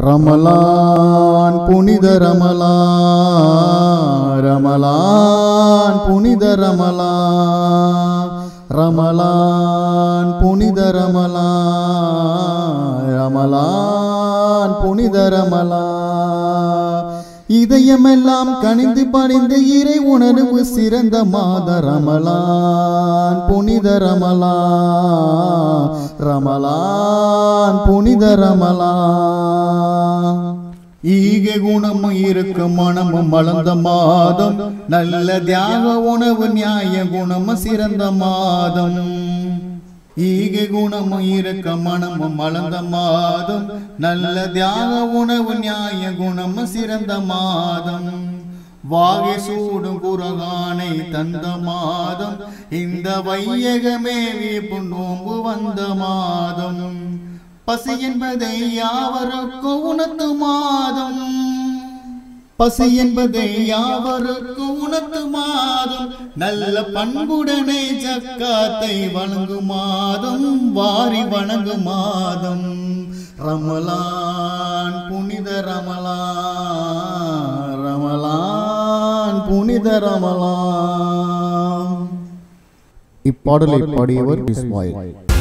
ரமலான் புனித ரமலா ரமலான் புனித ரமலா ரமலான் புனித ரமலா ரமலான் புனித ரமலா இதயமெல்லாம் கனிந்து பணிந்து இறை உணர்வு சிறந்த மாத ரமலான் புனித ரமலா ரமலான் புனித ரமலா ஈக குணமும் இருக்கும் மனமும் வளர்ந்த மாதம் நல்ல தியாக உணவு நியாய குணமும் சிறந்த மாதம் ஈக குணமும் இருக்க மனமும் வளர்ந்த மாதம் நல்ல தியாக உணவு நியாய குணமும் சிறந்த மாதம் வாகை சூடும் குரகானை தந்த மாதம் இந்த வையகமே வீப்பு நோம்பு வந்த மாதம் பசி என்பதை யாவருக்கும் உணர்த்து மாதம் பசி என்பதை யாவருக்கும் உணர்த்து மாதம் நல்ல பண்புடனே ஜக்காத்தை வணங்கும் மாதம் வாரி வணங்கும் மாதம் ரமலான் புனித ரமலான் ரமலான் புனித ரமலான் இப்பாடலை பாடியவர் இஸ்மாயில்